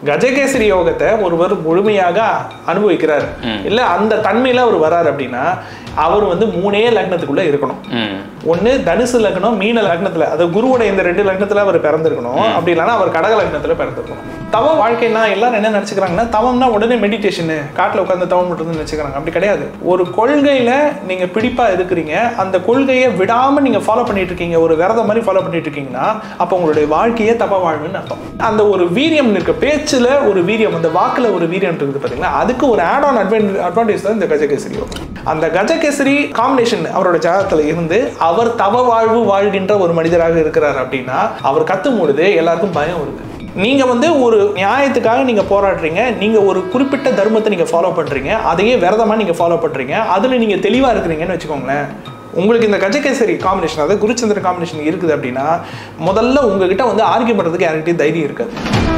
கஜகேசரி யோகத்தை ஒருவர் முழுமையாக அனுபவிக்கிறார் இல்ல அந்த தன்மையில அவர் வராரு அப்படின்னா அவர் வந்து மூணே லக்னத்துக்குள்ள இருக்கணும் ம் ஒண்ணு தனுசு லக்னம் மீன லக்னத்துல அது குருவோட இந்த ரெண்டு லக்னத்துல அவர் பிறந்திருக்கணும் அப்படி இல்லைன்னா அவர் கடக லக்னத்துல பிறந்திருக்கணும் தவ வாழ்க்கைனா எல்லாரும் என்ன நினைச்சுக்கிறாங்கன்னா தவம்னா உடனே மெடிடேஷனு காட்டுல உட்காந்து தவம் மட்டும் நினைச்சுக்கிறாங்க அப்படி கிடையாது ஒரு கொள்கையில நீங்க பிடிப்பா இருக்கிறீங்க அந்த கொள்கையை விடாம நீங்க ஃபாலோ பண்ணிட்டு இருக்கீங்க ஒரு விரதம் மாதிரி ஃபாலோ பண்ணிட்டு இருக்கீங்கன்னா அப்போ உங்களுடைய வாழ்க்கையே தப்ப வாழ்வுன்னு அர்த்தம் அந்த ஒரு வீரியம் இருக்க பேச்சுல ஒரு வீரியம் அந்த வாக்குல ஒரு வீரியம் இருக்குது பாத்தீங்களா அதுக்கு ஒரு ஆட் ஆன் அட்வான்டேஜ் தான் இந்த கஜகேசரி யோகம் அந்த கஜகேசரி காம்பினேஷன் அவரோட ஜாதகத்துல இருந்து அவர் தவ வாழ்வு வாழ்கின்ற ஒரு மனிதராக இருக்கிறார் அப்படின்னா அவர் கத்தும் பொழுது எல்லாருக்கும் பயம் இருக்கு நீங்க வந்து ஒரு நியாயத்துக்காக நீங்க போராடுறீங்க நீங்க ஒரு குறிப்பிட்ட தர்மத்தை நீங்க ஃபாலோ பண்றீங்க அதையே விரதமா நீங்க ஃபாலோ பண்றீங்க அதுல நீங்க தெளிவா இருக்கிறீங்கன்னு வச்சுக்கோங்களேன் உங்களுக்கு இந்த கஜகேசரி காம்பினேஷன் அதாவது குருச்சந்திர காம்பினேஷன் இருக்குது அப்படின்னா முதல்ல உங்ககிட்ட வந்து ஆர்கியூ பண்றதுக்கு யார்கிட்டயும் தைரியம் இருக்காது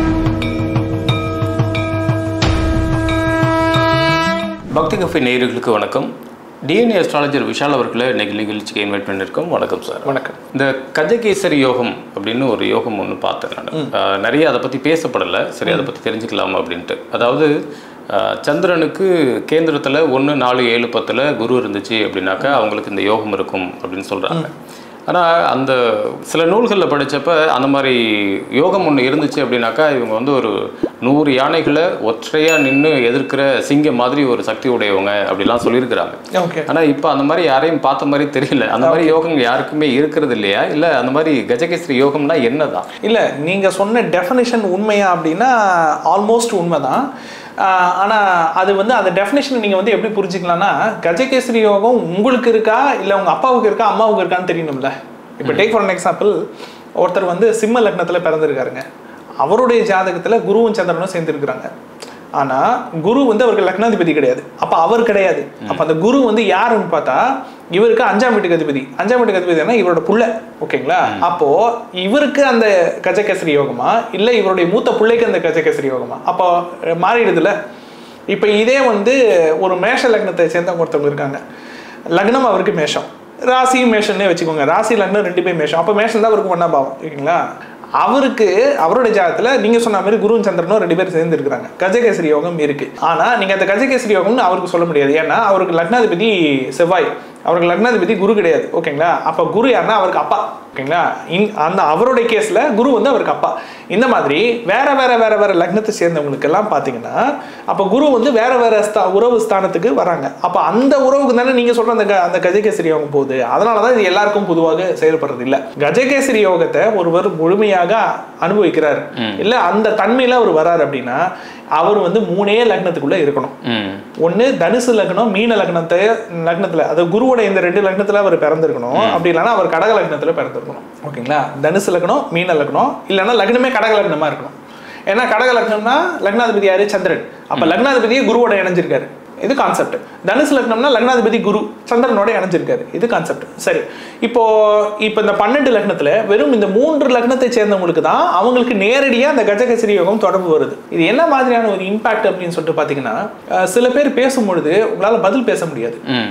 பக்தி கஃபே நேயர்களுக்கு வணக்கம் டிஎன்ஏ அஸ்ட்ராலஜர் விஷால் அவர்களை இன்னைக்கு நிகழ்ச்சிக்கு இன்வைட் பண்ணியிருக்கோம் வணக்கம் சார் வணக்கம் இந்த கஜகேசரி யோகம் அப்படின்னு ஒரு யோகம் ஒன்று பார்த்தேன் நான் நிறைய அதை பற்றி பேசப்படலை சரி அதை பற்றி தெரிஞ்சுக்கலாம் அப்படின்ட்டு அதாவது அஹ், சந்திரனுக்கு கேந்திரத்தில் ஒன்று நாலு ஏழு பத்தில் குரு இருந்துச்சு அப்படின்னாக்கா அவங்களுக்கு இந்த யோகம் இருக்கும் அப்படின்னு சொல்கிறாங்க ஆனால் அந்த சில நூல்களில் படிச்சப்ப அந்த மாதிரி யோகம் ஒன்று இருந்துச்சு அப்படின்னாக்கா இவங்க வந்து ஒரு நூறு யானைகளை ஒற்றையாக நின்று எதிர்க்கிற சிங்கம் மாதிரி ஒரு சக்தி உடையவங்க அப்படிலாம் சொல்லியிருக்கிறாங்க ஓகே ஆனால் இப்போ அந்த மாதிரி யாரையும் பார்த்த மாதிரி தெரியல அந்த மாதிரி யோகம் யாருக்குமே இருக்கிறது இல்லையா இல்லை அந்த மாதிரி கஜகேசரி யோகம்னா என்னதான் இல்லை நீங்கள் சொன்ன டெஃபினேஷன் உண்மையா அப்படின்னா ஆல்மோஸ்ட் உண்மைதான் ஆஹ் ஆனா அது வந்து அந்த டெஃபினேஷன் நீங்கள் வந்து எப்படி புரிஞ்சுக்கலாம்னா கஜகேசரி யோகம் உங்களுக்கு இருக்கா இல்லை உங்கள் அப்பாவுக்கு இருக்கா அம்மாவுக்கு இருக்கான்னு தெரியணும்ல இப்போ டேக் ஃபார் எக்ஸாம்பிள் ஒருத்தர் வந்து சிம்ம லக்னத்தில் பிறந்திருக்காருங்க அவருடைய ஜாதகத்தில் குருவும் சந்திரனும் சேர்ந்துருக்குறாங்க ஆனா குரு வந்து அவருக்கு லக்னாதிபதி கிடையாது அப்ப அவர் கிடையாது அப்ப அந்த குரு வந்து யாருன்னு பார்த்தா இவருக்கு அஞ்சாம் வீட்டுக்கு அதிபதி அஞ்சாம் வீட்டுக்கு அதிபதினா இவரோட புள்ள ஓகேங்களா அப்போ இவருக்கு அந்த கஜகேசரி யோகமா இல்ல இவருடைய மூத்த பிள்ளைக்கு அந்த கஜகேசரி யோகமா அப்போ அஹ், மாறிடுதுல இப்ப இதே வந்து ஒரு மேஷ லக்னத்தை சேர்ந்தவங்க ஒருத்தவங்க இருக்காங்க லக்னம் அவருக்கு மேஷம் ராசி மேஷம்னே வச்சுக்கோங்க ராசி லக்னம் ரெண்டுமே மேஷம் அப்போ மேஷம் தான் அவருக்கு ஒன்றா பாவம் ஓகேங்களா அவருக்கு அவருடைய ஜாதகத்துல நீங்க சொன்ன மாதிரி குரு சந்திரனும் ரெண்டு பேரும் சேர்ந்து இருக்கிறாங்க கஜகேசரி யோகம் இருக்கு ஆனா நீங்க அந்த கஜகேசரி யோகம்னு அவருக்கு சொல்ல முடியாது ஏன்னா அவருக்கு லக்னாதிபதி செவ்வாய் அவருக்கு லக்னாதிபதி குரு கிடையாது ஓகேங்களா அப்ப குரு யாருன்னா அவருக்கு அப்பா ஓகேங்களா இந்- அந்த அவருடைய கேஸ்ல குரு வந்து அவருக்கு அப்பா இந்த மாதிரி வேற வேற வேற வேற லக்னத்தை சேர்ந்தவங்களுக்கு எல்லாம் பாத்தீங்கன்னா அப்ப குரு வந்து வேற வேற ஸ்தா உறவு ஸ்தானத்துக்கு வராங்க அப்ப அந்த உறவுக்கு தானே நீங்க சொல்ற அந்த க- அந்த கஜகேசரி யோகம் போகுது அதனாலதான் இது எல்லாருக்கும் பொதுவாக செயல்படுறது இல்ல கஜகேசரி யோகத்தை ஒருவர் முழுமையாக அனுபவிக்கிறார் இல்ல அந்த தன்மையில அவர் வராரு அப்படின்னா அவர் வந்து மூணே லக்னத்துக்குள்ள இருக்கணும் ம் ஒண்ணு தனுசு லக்னம் மீன லக்னத்தை லக்னத்துல அது குருவோட இந்த ரெண்டு லக்னத்துல அவர் பிறந்திருக்கணும் அப்படி இல்லைன்னா அவர் கடக லக்னத்துல பிறந்திருக்கணும் ஓகேங்களா தனுசு லக்னம் மீன லக்னம் இல்லைன்னா லக்னமே கடக லக்னமா இருக்கணும் ஏன்னா கடக லக்னம்னா லக்னாதிபதி யாரு சந்திரன் அப்ப லக்னாதிபதியே குருவோட இணைஞ்சிருக்காரு இது கான்செப்ட் தனுசு லக்னம்னா லக்னாதிபதி குரு சந்திரனோட இணைஞ்சிருக்காரு இது கான்செப்ட் சரி இப்போ இப்போ இந்த பன்னெண்டு லக்னத்துல வெறும் இந்த மூன்று லக்னத்தை சேர்ந்தவங்களுக்கு தான் அவங்களுக்கு நேரடியா அந்த கஜகசிரி யோகம் தொடர்பு வருது இது என்ன மாதிரியான ஒரு இம்பாக்ட் அப்படின்னு சொல்லிட்டு பாத்தீங்கன்னா அஹ், சில பேர் பேசும்பொழுது உங்களால பதில் பேச முடியாது ம்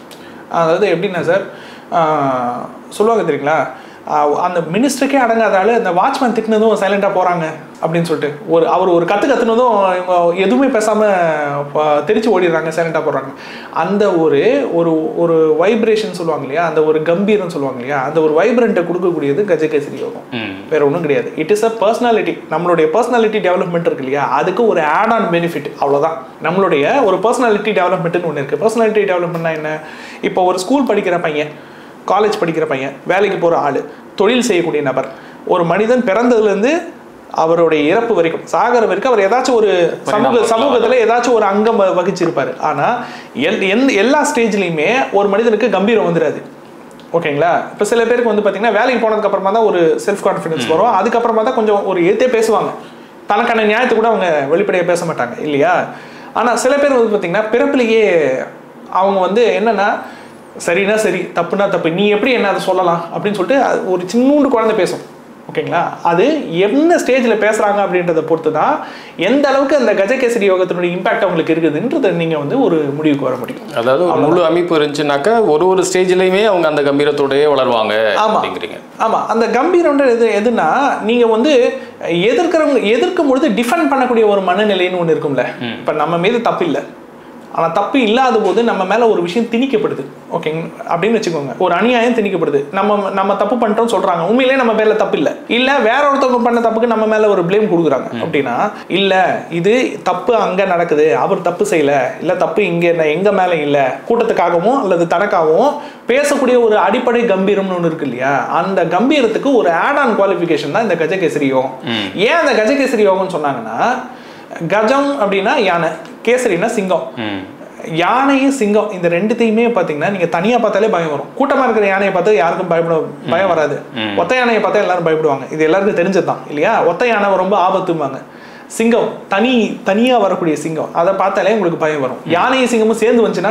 அதாவது எப்படின்னா சார் ஆஹ், சொல்லுவாங்க தெரியுங்களா ஆஹ், அந்த மினிஸ்டருக்கே அடங்காத ஆளு அந்த வாட்ச்மேன் திட்டினதும் சைலண்டாக போகிறாங்க அப்படின்னு சொல்லிட்டு ஒரு அவர் ஒரு கற்று கத்துனதும் இவங்க எதுவுமே பேசாமல் தெரிச்சு ஓடிடுறாங்க சைலண்டாக போடுறாங்க அந்த ஒரு ஒரு ஒரு வைப்ரேஷன் சொல்லுவாங்க இல்லையா அந்த ஒரு கம்பீரம் சொல்லுவாங்க இல்லையா அந்த ஒரு வைப்ரண்ட்டை கொடுக்கக்கூடியது கஜகேசரி யோகம் ம் வேற ஒன்றும் கிடையாது இட் இஸ் அ பர்சனாலிட்டி நம்மளுடைய பர்சனாலிட்டி டெவலப்மெண்ட் இருக்கு இல்லையா அதுக்கு ஒரு ஆட் ஆன் பெனிஃபிட் அவ்வளவுதான் நம்மளுடைய ஒரு பர்சனாலிட்டி டெவலப்மெண்ட்னு ஒன்று இருக்கு பர்சனாலிட்டி டெவலப்மெண்ட்னா என்ன இப்போ ஒரு ஸ்கூல் படிக்கிற பையன் காலேஜ் படிக்கிற பையன் வேலைக்கு போகிற ஆள் தொழில் செய்யக்கூடிய நபர் ஒரு மனிதன் பிறந்ததுலேருந்து அவருடைய இறப்பு வரைக்கும் சாகர வரைக்கும் அவர் ஏதாச்சும் ஒரு சமூக சமூகத்துல ஏதாச்சும் ஒரு அங்கம் வ- வகிச்சிருப்பாரு ஆனா எல் எந்த எல்லா ஸ்டேஜ்லயுமே ஒரு மனிதனுக்கு கம்பீரம் வந்துடாது ஓகேங்களா இப்போ சில பேருக்கு வந்து பார்த்தீங்கன்னா வேலைக்கு போனதுக்கு அப்புறமா தான் ஒரு செல்ஃப் கான்ஃபிடன்ஸ் வரும் அதுக்கப்புறமா தான் கொஞ்சம் ஒரு ஏத்தே பேசுவாங்க தனக்கான நியாயத்தை கூட அவங்க வெளிப்படையாக பேச மாட்டாங்க இல்லையா ஆனால் சில பேர் வந்து பார்த்தீங்கன்னா பிறப்பிலேயே அவங்க வந்து என்னன்னா சரினா சரி தப்புனா தப்பு நீ எப்படி என்ன அதை சொல்லலாம் அப்படின்னு சொல்லிட்டு அது ஒரு சின்னூண்டு குழந்தை பேசும் ஓகேங்களா அது என்ன ஸ்டேஜில் பேசுகிறாங்க அப்படின்றத பொறுத்து தான் எந்த அளவுக்கு அந்த கஜகேசரி யோகத்தினுடைய இம்பாக்ட் அவங்களுக்கு இருக்குதுன்றதை நீங்கள் வந்து ஒரு முடிவுக்கு வர முடியும் அதாவது ஒரு முழு அமைப்பு இருந்துச்சுனாக்கா ஒரு ஒரு ஸ்டேஜ்லயுமே அவங்க அந்த கம்பீரத்தோடயே வளருவாங்க ஆமா. அப்படிங்கிறீங்க ஆமா அந்த கம்பீரம்ன்ற எது எதுனா நீங்க வந்து எதிர்க்கிறவங்க எதிர்க்கும் பொழுது டிஃபெண்ட் பண்ணக்கூடிய ஒரு மனநிலைன்னு ஒன்று இருக்கும்ல இப்ப நம்ம மீது தப்பு இல்லை ஆனா தப்பு இல்லாத போது நம்ம மேல ஒரு விஷயம் திணிக்கப்படுது ஓகேங்க அப்படின்னு வச்சுக்கோங்க ஒரு அநியாயம் திணிக்கப்படுது நம்ம நம்ம தப்பு பண்ணிட்டோம் சொல்றாங்க உண்மையிலேயே நம்ம பேர்ல தப்பு இல்லை இல்ல வேற ஒருத்தவங்க பண்ண தப்புக்கு நம்ம மேல ஒரு ப்ளேம் கொடுக்குறாங்க அப்படின்னா இல்ல இது தப்பு அங்க நடக்குது அவர் தப்பு செய்யல இல்ல தப்பு இங்க என்ன எங்க மேல இல்ல கூட்டத்துக்காகவும் அல்லது தனக்காகவும் பேசக்கூடிய ஒரு அடிப்படை கம்பீரம்னு ஒன்று இருக்கு இல்லையா அந்த கம்பீரத்துக்கு ஒரு ஆட் ஆன் குவாலிஃபிகேஷன் தான் இந்த கஜகேசரி யோகம் ஏன் அந்த கஜகேசரி யோகம்னு சொன்னாங்கன்னா கஜம் அப்படின்னா யானை கேசரினா சிங்கம் ம் யானையும் சிங்கம் இந்த ரெண்டுத்தையுமே பார்த்தீங்கன்னா நீங்க தனியா பார்த்தாலே பயம் வரும் கூட்டமா இருக்கிற யானையை பார்த்து யாருக்கும் பயப்பட பயம் வராது ஒத்த யானையை பார்த்தா எல்லாரும் பயப்படுவாங்க இது எல்லாருக்கும் தெரிஞ்சதுதான் இல்லையா ஒத்த யானை ரொம்ப ஆபத்தும்பாங்க சிங்கம் தனி தனியா வரக்கூடிய சிங்கம் அதை பார்த்தாலே உங்களுக்கு பயம் வரும் யானையும் சிங்கமும் சேர்ந்து வந்துச்சுன்னா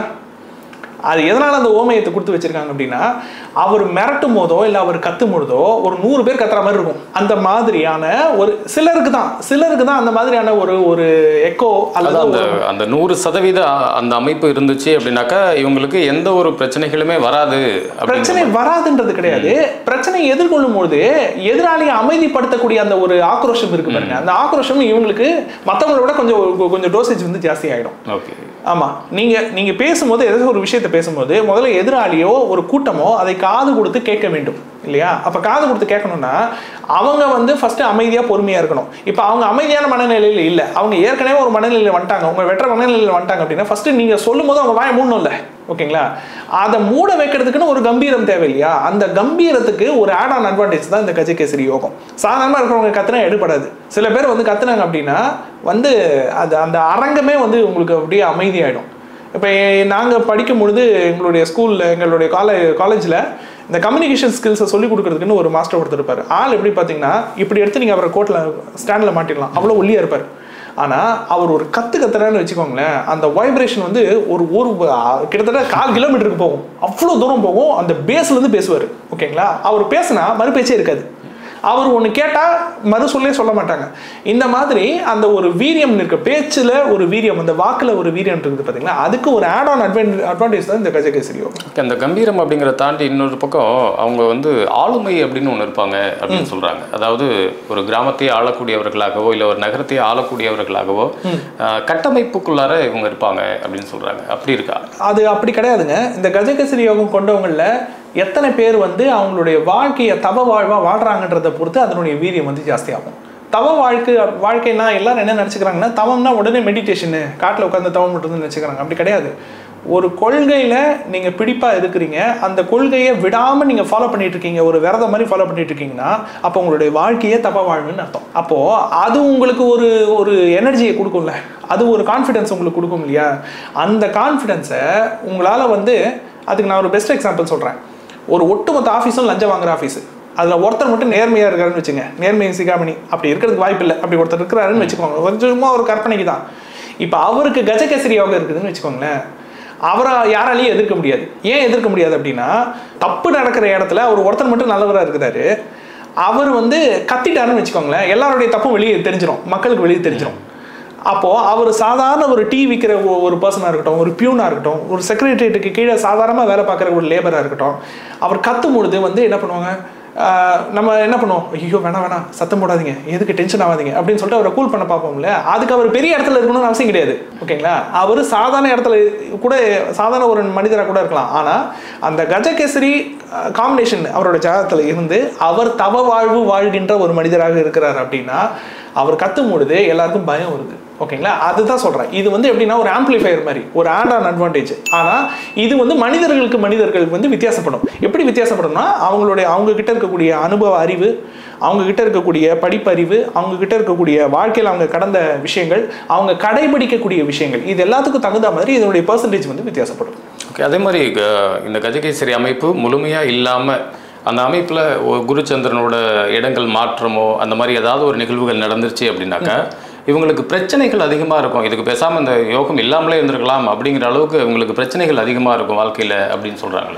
அது எதனால அந்த ஓமயத்தை கொடுத்து வச்சிருக்காங்க அப்படின்னா அவர் மிரட்டும் போதோ இல்லை அவர் கத்தும் பொழுதோ ஒரு நூறு பேர் கத்துற மாதிரி இருக்கும் அந்த மாதிரியான ஒரு சிலருக்கு தான் சிலருக்கு தான் அந்த மாதிரியான ஒரு ஒரு எக்கோ அல்லது அதான் அந்த ஒரு- அந்த நூறு சதவீத அந்த அமைப்பு இருந்துச்சு அப்படின்னாக்கா இவங்களுக்கு எந்த ஒரு பிரச்சனைகளுமே வராது அப்படிங்கிற பிரச்சனை வராதுன்றது கிடையாது பிரச்சனை எதிர்கொள்ளும் பொழுது எதிராளியை அமைதிப்படுத்தக்கூடிய அந்த ஒரு ஆக்ரோஷம் இருக்கு பாருங்க அந்த ஆக்ரோஷம் இவங்களுக்கு மற்றவங்கள விட கொஞ்சம் கொஞ்சம் டோசேஜ் வந்து ஜாஸ்தி ஆயிடும் ஓகே ஆமா நீங்க நீங்க பேசும்போது ஏதாவது ஒரு விஷயத்தை பேசும்போது முதல்ல எதிராளியோ ஒரு கூட்டமோ அதை காது கொடுத்து கேட்க வேண்டும் இல்லையா அப்ப காது கொடுத்து கேட்கணும்னா அவங்க வந்து ஃபர்ஸ்ட் அமைதியா பொறுமையா இருக்கணும் இப்போ அவங்க அமைதியான மனநிலையில இல்ல அவங்க ஏற்கனவே ஒரு மனநிலையில வந்துட்டாங்க உங்க வெற்ற மனநிலையில வந்துட்டாங்க அப்படின்னா ஃபர்ஸ்ட் நீங்க சொல்லும் போது அவங்க வாய மூடணும் இல்ல ஓகேங்களா அதை மூட வைக்கிறதுக்குன்னு ஒரு கம்பீரம் தேவை இல்லையா அந்த கம்பீரத்துக்கு ஒரு ஆட் ஆன் அட்வான்டேஜ் தான் இந்த கஜகேசரி யோகம் சாதாரணமா இருக்கிறவங்க கத்துனா எடுபடாது சில பேர் வந்து கத்துனாங்க அப்படின்னா வந்து அது அந்த அரங்கமே வந்து உங்களுக்கு அப்படியே அமைதியாயிடும் இப்போ நாங்கள் படிக்கும் பொழுது எங்களுடைய ஸ்கூலில் எங்களுடைய காலேஜ் காலேஜில் இந்த கம்யூனிகேஷன் ஸ்கில்ஸை சொல்லிக் கொடுக்கறதுக்குன்னு ஒரு மாஸ்டர் ஒருத்தர் இருப்பார் ஆள் எப்படி பார்த்தீங்கன்னா இப்படி எடுத்து நீங்கள் அவரை கோட்டில் ஸ்டாண்டில் மாட்டிடலாம் அவ்வளோ ஒல்லியாக இருப்பார் ஆனால் அவர் ஒரு கத்து கத்துறான்னு வச்சுக்கோங்களேன் அந்த வைப்ரேஷன் வந்து ஒரு ஒரு கிட்டத்தட்ட கால் கிலோமீட்டருக்கு போகும் அவ்வளோ தூரம் போகும் அந்த பேஸ்லேருந்து பேசுவார் ஓகேங்களா அவர் பேசுனா மறுபேச்சே இருக்காது அவர் ஒன்று கேட்டால் மறு சொல்லே சொல்ல மாட்டாங்க இந்த மாதிரி அந்த ஒரு வீரியம் இருக்கு பேச்சில் ஒரு வீரியம் அந்த வாக்கில் ஒரு வீரியம் இருக்குது பார்த்தீங்களா அதுக்கு ஒரு ஆட் ஆன் அட்வான்டேஜ் அட்வான்டேஜ் தான் இந்த கஜகேசரி யோகம் அந்த கம்பீரம் அப்படிங்கிறத தாண்டி இன்னொரு பக்கம் அவங்க வந்து ஆளுமை அப்படின்னு ஒன்று இருப்பாங்க அப்படின்னு சொல்றாங்க அதாவது ஒரு கிராமத்தையே ஆளக்கூடியவர்களாகவோ இல்லை ஒரு நகரத்தையே ஆளக்கூடியவர்களாகவோ ஆஹ், கட்டமைப்புக்குள்ளார இவங்க இருப்பாங்க அப்படின்னு சொல்றாங்க அப்படி இருக்கா அது அப்படி கிடையாதுங்க இந்த கஜகேசரி யோகம் கொண்டவங்களில் எத்தனை பேர் வந்து அவங்களுடைய வாழ்க்கையை தவ வாழ்வா வாழ்றாங்கன்றதை பொறுத்து அதனுடைய வீரியம் வந்து ஜாஸ்தியாகும் தவ வாழ்க்கை வாழ்க்கைனா எல்லாரும் என்ன நினச்சிக்கிறாங்கன்னா தவம்னா உடனே மெடிடேஷனு காட்டில் உட்காந்து தவம் மட்டும் நினச்சிக்கிறாங்க அப்படி கிடையாது ஒரு கொள்கையில் நீங்கள் பிடிப்பாக இருக்கிறீங்க அந்த கொள்கையை விடாமல் நீங்கள் ஃபாலோ பண்ணிட்டு இருக்கீங்க ஒரு விரதம் மாதிரி ஃபாலோ பண்ணிட்டு இருக்கீங்கன்னா அப்போ உங்களுடைய வாழ்க்கையே தப்ப வாழ்வுன்னு அர்த்தம் அப்போது அது உங்களுக்கு ஒரு ஒரு எனர்ஜியை கொடுக்கும்ல அது ஒரு கான்ஃபிடன்ஸ் உங்களுக்கு கொடுக்கும் இல்லையா அந்த கான்ஃபிடென்ஸை உங்களால் வந்து அதுக்கு நான் ஒரு பெஸ்ட் எக்ஸாம்பிள் சொல்கிறேன் ஒரு ஒட்டுமொத்த ஆஃபீஸும் லஞ்சம் வாங்குற ஆஃபீஸ் அதில் ஒருத்தர் மட்டும் நேர்மையாக இருக்காருன்னு வச்சுங்க நேர்மை சிகாமணி அப்படி இருக்கிறதுக்கு வாய்ப்பு இல்லை அப்படி ஒருத்தர் இருக்கிறாருன்னு வச்சுக்கோங்க கொஞ்சமா ஒரு கற்பனைக்கு தான் இப்போ அவருக்கு கஜகேசரி யோகம் இருக்குதுன்னு வச்சுக்கோங்களேன் அவரை யாராலையும் எதிர்க்க முடியாது ஏன் எதிர்க்க முடியாது அப்படின்னா தப்பு நடக்கிற இடத்துல அவர் ஒருத்தர் மட்டும் நல்லவராக இருக்கிறாரு அவர் வந்து கத்திட்டாருன்னு வச்சுக்கோங்களேன் எல்லாருடைய தப்பும் வெளியே தெரிஞ்சிடும் மக்களுக்கு வெளியே தெரிஞ்சிடும் அப்போ அவர் சாதாரண ஒரு டீ விற்கிற ஒ- ஒரு பர்சனாக இருக்கட்டும் ஒரு பியூனாக இருக்கட்டும் ஒரு செக்ரட்டரியேட்டுக்கு கீழே சாதாரணமாக வேலை பார்க்குற ஒரு லேபராக இருக்கட்டும் அவர் கத்தும் பொழுது வந்து என்ன பண்ணுவாங்க ஆஹ் நம்ம என்ன பண்ணுவோம் ஐயோ வேணாம் வேணாம் சத்தம் போடாதீங்க எதுக்கு டென்ஷன் ஆகாதீங்க அப்படின்னு சொல்லிட்டு அவரை கூல் பண்ண பார்ப்போம்ல அதுக்கு அவர் பெரிய இடத்துல இருக்கணும்னு அவசியம் கிடையாது ஓகேங்களா அவர் சாதாரண இடத்துல கூட சாதாரண ஒரு மனிதராக கூட இருக்கலாம் ஆனால் அந்த கஜகேசரி காம்பினேஷன் அவரோட ஜாதகத்தில் இருந்து அவர் தவ வாழ்வு வாழ்கின்ற ஒரு மனிதராக இருக்கிறார் அப்படின்னா அவர் கத்தும் பொழுது எல்லாருக்கும் பயம் வருது ஓகேங்களா அதுதான் சொல்றேன் இது வந்து எப்படின்னா ஒரு ஆம்பிளிஃபையர் மாதிரி ஒரு ஆட் ஆன் அட்வான்டேஜ் ஆனா இது வந்து மனிதர்களுக்கு மனிதர்களுக்கு வந்து வித்தியாசப்படும் எப்படி வித்தியாசப்படும்னா அவங்களுடைய அவங்க கிட்ட இருக்கக்கூடிய அனுபவ அறிவு அவங்க கிட்ட இருக்கக்கூடிய படிப்பறிவு அவங்க கிட்ட இருக்கக்கூடிய வாழ்க்கையில் அவங்க கடந்த விஷயங்கள் அவங்க கடைபிடிக்கக்கூடிய விஷயங்கள் இது எல்லாத்துக்கும் தகுந்த மாதிரி இதனுடைய பர்சன்டேஜ் வந்து வித்தியாசப்படும் ஓகே அதே மாதிரி க- இந்த கஜகேசரி அமைப்பு முழுமையா இல்லாம அந்த அமைப்புல ஒரு குருச்சந்திரனோட இடங்கள் மாற்றமோ அந்த மாதிரி ஏதாவது ஒரு நிகழ்வுகள் நடந்துருச்சு அப்படின்னாக்கா இவங்களுக்கு பிரச்சனைகள் அதிகமா இருக்கும் இதுக்கு பேசாம இந்த யோகம் இல்லாமலே இருந்திருக்கலாம் அப்படிங்கிற அளவுக்கு இவங்களுக்கு பிரச்சனைகள் அதிகமா இருக்கும் வாழ்க்கையில அப்படின்னு சொல்றாங்களே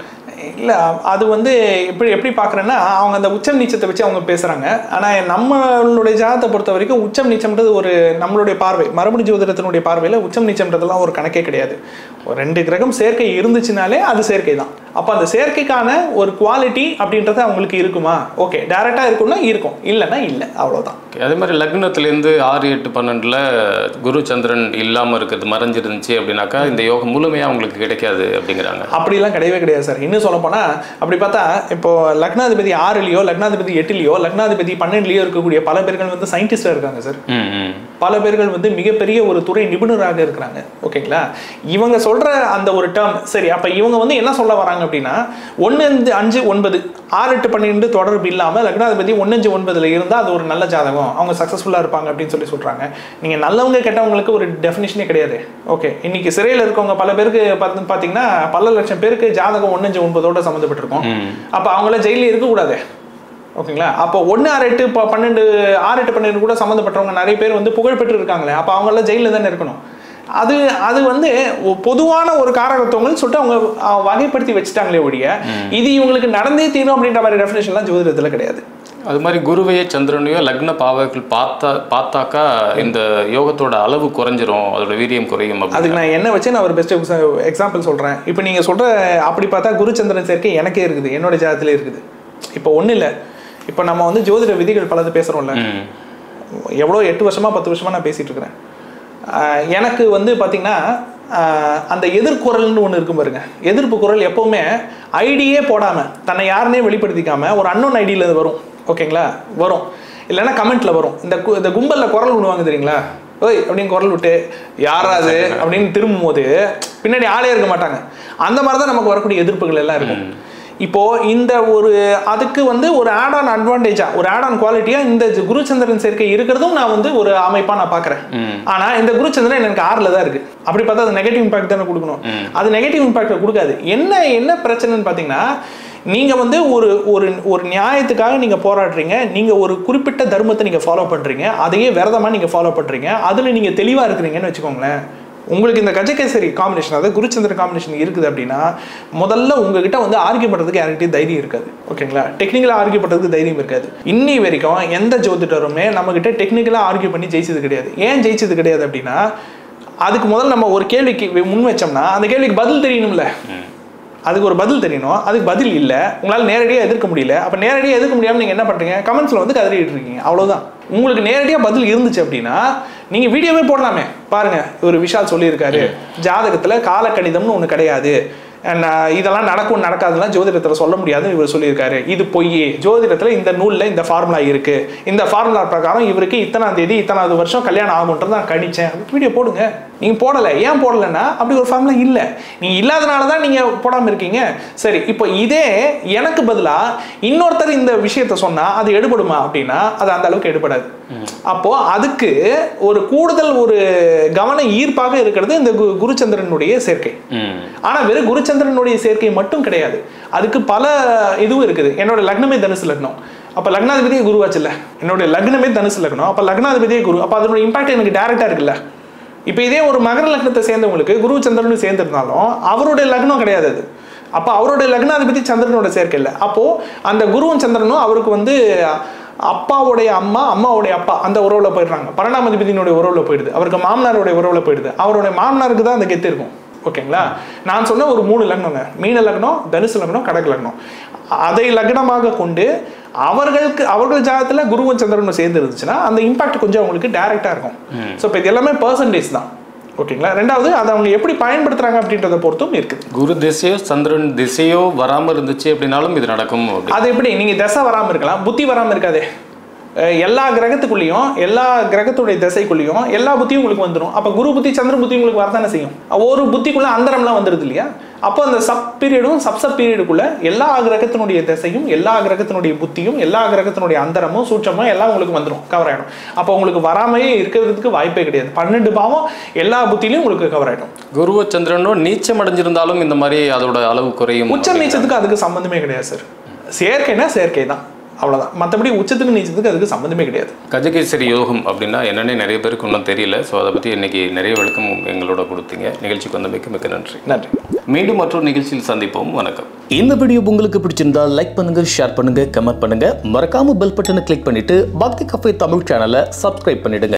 இல்லை அது வந்து எப்படி எப்படி பார்க்குறேன்னா அவங்க அந்த உச்சம் நீச்சத்தை வச்சு அவங்க பேசுகிறாங்க ஆனால் நம்மளுடைய ஜாதத்தை பொறுத்த வரைக்கும் உச்சம் நீச்சம்ன்றது ஒரு நம்மளுடைய பார்வை மரபணு ஜோதிடத்தினுடைய பார்வையில் உச்சம் நீச்சம்ன்றதெல்லாம் ஒரு கணக்கே கிடையாது ஒரு ரெண்டு கிரகம் சேர்க்கை இருந்துச்சுனாலே அது சேர்க்கை தான் அப்போ அந்த சேர்க்கைக்கான ஒரு குவாலிட்டி அப்படின்றது அவங்களுக்கு இருக்குமா ஓகே டேரெக்டாக இருக்கும்னா இருக்கும் இல்லைன்னா இல்லை அவ்வளோதான் Okay, அதே மாதிரி லக்னத்திலேருந்து ஆறு எட்டு பன்னெண்டுல குரு சந்திரன் இல்லாம இருக்கிறது மறைஞ்சிருந்துச்சு அப்படின்னாக்கா இந்த யோகம் முழுமையா உங்களுக்கு கிடைக்காது அப்படிங்கிறாங்க அப்படிலாம் கிடையவே கிடையாது சார் இன்னும் சொல்ல போனா அப்படி பார்த்தா இப்போ லக்னாதிபதி ஆறுலையோ லக்னாதிபதி எட்டுலையோ லக்னாதிபதி பன்னெண்டுலையோ இருக்கக்கூடிய பல பேர்கள் வந்து சயின்டிஸ்டாக இருக்காங்க சார் ம் ம் பல பேர்கள் வந்து மிகப்பெரிய ஒரு துறை நிபுணராக இருக்கிறாங்க ஓகேங்களா இவங்க சொல்ற அந்த ஒரு டேர்ம் சரி அப்ப இவங்க வந்து என்ன சொல்ல வராங்க அப்படின்னா ஒன்று அஞ்சு ஒன்பது ஆறு எட்டு பன்னெண்டு தொடர்பு இல்லாம லக்னாதிபதி ஒன்று அஞ்சு ஒன்பதுல இருந்தால் அது ஒரு நல்ல ஜாதகம் அவங்க சக்ஸஸ்ஃபுல்லாக இருப்பாங்க அப்படின்னு சொல்லி சொல்றாங்க நீங்க நல்லவங்க கெட்டவங்களுக்கு ஒரு டெஃபினேஷனே கிடையாது ஓகே இன்னைக்கு சிறையில் இருக்கவங்க பல பேருக்கு பார்த்து பார்த்தீங்கன்னா பல லட்சம் பேருக்கு ஜாதகம் ஒன்று அஞ்சு ஒன்பதோட சம்மந்தப்பட்டிருக்கும் ம் அப்போ அவங்கள ஜெயிலில் இருக்கக்கூடாது ஓகேங்களா அப்போ ஒன்று ஆறு எட்டு ப- பன்னெண்டு ஆறு எட்டு பன்னெண்டு கூட சம்மந்தப்பட்டவங்க நிறைய பேர் வந்து புகழ் பெற்று இருக்காங்களே அப்போ அவங்களாம் ஜெயிலில் தானே இருக்கணும் அது அது வந்து ஒ- பொதுவான ஒரு காரகத்துவங்கள்னு சொல்லிட்டு அவங்க அஹ், வகைப்படுத்தி வச்சுட்டாங்களே ஒழிய இது இவங்களுக்கு நடந்தே தீரும் அப்படின்ற மாதிரி டெஃபினேஷன்லாம் ஜோதிடத்தில் கிடையாது அது மாதிரி குருவையோ சந்திரனையோ லக்ன பாவர்கள் பார்த்தா பார்த்தாக்கா இந்த யோகத்தோட அளவு குறைஞ்சிரும் அதோட வீரியம் குறையும் அப்படி அதுக்கு நான் என்ன வச்சு நான் ஒரு பெஸ்ட் எக்ஸாம்பிள் சொல்கிறேன் இப்போ நீங்கள் சொல்கிற அப்படி பார்த்தா குருச்சந்திரன் சேர்க்கை எனக்கே இருக்குது என்னோட ஜாதகத்திலே இருக்குது இப்போ ஒன்றும் இல்லை இப்போ நம்ம வந்து ஜோதிட விதிகள் பலது பேசுகிறோம்ல ம் எவ்வளோ எட்டு வருஷமா பத்து வருஷமா நான் பேசிட்டு இருக்கிறேன் ஆஹ் எனக்கு வந்து பார்த்தீங்கன்னா ஆஹ் அந்த எதிர்குரல்னு ஒன்று இருக்கும் பாருங்க எதிர்ப்பு குரல் எப்பவுமே ஐடியே போடாமல் தன்னை யாருனே வெளிப்படுத்திக்காம ஒரு அன்னோன் ஐடியில் வரும் ஓகேங்களா வரும் இல்லைன்னா கமெண்ட்ல வரும் இந்த கு- இந்த கும்பலில் குரல் விடுவாங்க தெரியுங்களா ஓய் அப்படின்னு குரல் விட்டு யாராது அப்படின்னு திரும்பும் போது பின்னாடி ஆளே இருக்க மாட்டாங்க அந்த மாதிரி தான் நமக்கு வரக்கூடிய எதிர்ப்புகள் எல்லாம் இருக்கும் இப்போ இந்த ஒரு அதுக்கு வந்து ஒரு ஆட் ஆன் அட்வான்டேஜா ஒரு ஆட் ஆன் குவாலிட்டியா இந்த குருச்சந்திரன் சேர்க்கை இருக்கிறதும் நான் வந்து ஒரு அமைப்பா நான் பாக்குறேன் ம். ஆனா இந்த குருச்சந்திரன் எனக்கு ஆறுல தான் இருக்கு அப்படி பார்த்தா அது நெகட்டிவ் இம்பாக்ட் தானே கொடுக்கணும் அது நெகட்டிவ் இம்பாக்ட் கொடுக்காது என்ன என்ன பிரச்சனைன்னு பாத்தீங்கன்னா நீங்க வந்து ஒரு ஒரு ஒரு நியாயத்துக்காக நீங்க போராடுறீங்க நீங்க ஒரு குறிப்பிட்ட தர்மத்தை நீங்க ஃபாலோ பண்றீங்க அதையே விரதமா நீங்க ஃபாலோ பண்றீங்க அதுல நீங்க தெளிவா இருக்கிறீங்கன்னு வச்சுக்கோங்களேன் உங்களுக்கு இந்த கஜகேசரி காம்பினேஷன் அதாவது குருச்சந்திர காம்பினேஷன் இருக்குது அப்படின்னா முதல்ல உங்ககிட்ட வந்து ஆர்கியூ பண்ணுறதுக்கு யார்கிட்டயும் தைரியம் இருக்காது ஓகேங்களா டெக்னிக்கலாக ஆர்கியூ பண்ணுறதுக்கு தைரியம் இருக்காது இன்னி வரைக்கும் எந்த ஜோதிடருமே நம்மகிட்ட டெக்னிக்கலாக ஆர்கியூ பண்ணி ஜெயிச்சது கிடையாது ஏன் ஜெயிச்சது கிடையாது அப்படின்னா அதுக்கு முதல்ல நம்ம ஒரு கேள்விக்கு முன் வச்சோம்னா அந்த கேள்விக்கு பதில் தெரியணும்ல அதுக்கு ஒரு பதில் தெரியணும் அதுக்கு பதில் இல்லை உங்களால் நேரடியாக எதிர்க்க முடியல அப்போ நேரடியாக எதிர்க்க முடியாமல் நீங்கள் என்ன பண்ணுறீங்க கமெண்ட்ஸில் வந்து கதறிட்டு இருக்கீங்க அவ்வளவுதான் உங்களுக்கு நேரடியாக பதில் இருந்துச்சு அப்படின்னா நீங்கள் வீடியோவே போடலாமே பாருங்க ஒரு விஷால் சொல்லியிருக்காரு ஜாதகத்தில் காலக்கணிதம்னு ஒன்று கிடையாது And, uh, இதெல்லாம் நடக்கும் நடக்காதுலாம் ஜோதிடத்தில் சொல்ல முடியாதுன்னு இவர் சொல்லியிருக்காரு இது பொய் ஜோதிடத்தில் இந்த நூலில் இந்த ஃபார்முலா இருக்கு இந்த ஃபார்முலா பிரகாரம் இவருக்கு இத்தனாம் தேதி இத்தனாவது வருஷம் கல்யாணம் ஆகுன்றது நான் கணிச்சேன் வீடியோ போடுங்க நீங்கள் போடலை ஏன் போடலைன்னா அப்படி ஒரு ஃபார்முலா இல்லை நீங்கள் இல்லாதனால தான் நீங்கள் போடாமல் இருக்கீங்க சரி இப்போ இதே எனக்கு பதிலாக இன்னொருத்தர் இந்த விஷயத்த சொன்னால் அது எடுபடுமா அப்படின்னா அது அந்த அளவுக்கு எடுபடாது அப்போ அதுக்கு ஒரு கூடுதல் ஒரு கவன ஈர்ப்பாக இருக்கிறது இந்த கு- குருச்சந்திரனுடைய சேர்க்கை ம் ஆனா வெறும் குருச்சந்திரனுடைய சேர்க்கை மட்டும் கிடையாது அதுக்கு பல இதுவும் இருக்குது என்னோட லக்னமே தனுசு லக்னம் அப்ப லக்னாதிபதியே குருவாச்சுல்ல என்னோட லக்னமே தனுசு லக்னம் அப்ப லக்னாதிபதியே குரு அப்ப அதனுடைய இம்பாக்ட் எனக்கு டைரக்டா இருக்குல்ல இப்போ இதே ஒரு மகர லக்னத்தை சேர்ந்தவங்களுக்கு குரு சந்திரன் சேர்ந்திருந்தாலும் அவருடைய லக்னம் கிடையாது அது அப்போ அவருடைய லக்னாதிபதி சந்திரனோட சேர்க்கை இல்லை அப்போ அந்த குருவும் சந்திரனும் அவருக்கு வந்து அப்பாவுடைய அம்மா அம்மாவுடைய அப்பா அந்த உறவுல போயிடுறாங்க பன்னெண்டாம் அதிபதியினுடைய உறவுல போயிடுது அவருக்கு மாமனாருடைய உறவுல போயிடுது அவருடைய மாமனாருக்கு தான் அந்த கெத்து இருக்கும் ஓகேங்களா நான் சொன்ன ஒரு மூணு லக்னங்க மீன லக்னம் தனுசு லக்னம் கடக லக்னம் அதை லக்னமாக கொண்டு அவர்களுக்கு அவர்கள் ஜாதகத்துல குருவும் சந்திரனும் சேர்ந்து இருந்துச்சுன்னா அந்த இம்பாக்ட் கொஞ்சம் அவங்களுக்கு டைரக்டா இருக்கும் ஸோ இப்போ இது எல்லாமே பர்சன்டேஜ் தான் ஓகேங்களா ரெண்டாவது அதை அவங்க எப்படி பயன்படுத்துறாங்க அப்படின்றத பொறுத்தும் இருக்குது குரு திசையோ சந்திரன் திசையோ வராம இருந்துச்சு அப்படின்னாலும் இது நடக்கும் அப்படி அது எப்படி நீங்க தசை வராம இருக்கலாம் புத்தி வராம இருக்காதே அஹ் எல்லா கிரகத்துக்குள்ளேயும் எல்லா கிரகத்துடைய திசைக்குள்ளேயும் எல்லா புத்தியும் உங்களுக்கு வந்துடும் அப்ப குரு புத்தி சந்திர புத்தி உங்களுக்கு வரதானே செய்யும் ஒரு புத்திக்குள்ள அந்தரம்லாம் வந்துருது இல்லையா அப்போ அந்த சப் பீரியடும் சப் சப் பீரியடுக்குள்ள எல்லா கிரகத்தினுடைய திசையும் எல்லா கிரகத்தினுடைய புத்தியும் எல்லா கிரகத்தினுடைய அந்தரமும் சூட்சமும் எல்லாம் உங்களுக்கு வந்துடும் கவர் ஆயிடும் அப்போ உங்களுக்கு வராமையே இருக்கிறதுக்கு வாய்ப்பே கிடையாது பன்னெண்டு பாவம் எல்லா புத்திலையும் உங்களுக்கு கவர் ஆயிடும் குருவோ சந்திரனோ நீச்சம் அடைஞ்சிருந்தாலும் இந்த மாதிரி அதோட அளவு குறையும் உச்ச நீச்சத்துக்கு அதுக்கு சம்மந்தமே கிடையாது சார் சேர்க்கைனா சேர்க்கை தான் அவ்வளோதான் மற்றபடி உச்சத்துக்கு நீச்சத்துக்கு அதுக்கு சம்மந்தமே கிடையாது கஜகேசரி யோகம் அப்படின்னா என்னன்னே நிறைய பேருக்கு இன்னும் தெரியல ஸோ அதை பற்றி இன்னைக்கு நிறைய விளக்கம் எங்களோட கொடுத்தீங்க நிகழ்ச்சிக்கு வந்தமைக்கு மிக்க நன்றி நன்றி மீண்டும் மற்றொரு நிகழ்ச்சியில் சந்திப்போம் வணக்கம் இந்த வீடியோ உங்களுக்கு பிடிச்சிருந்தா லைக் பண்ணுங்க ஷேர் பண்ணுங்க கமெண்ட் பண்ணுங்க மறக்காம பெல் பட்டனை கிளிக் பண்ணிட்டு பக்தி கஃபே தமிழ் சேனலை சப்ஸ்கிரைப் பண்ணிடுங்க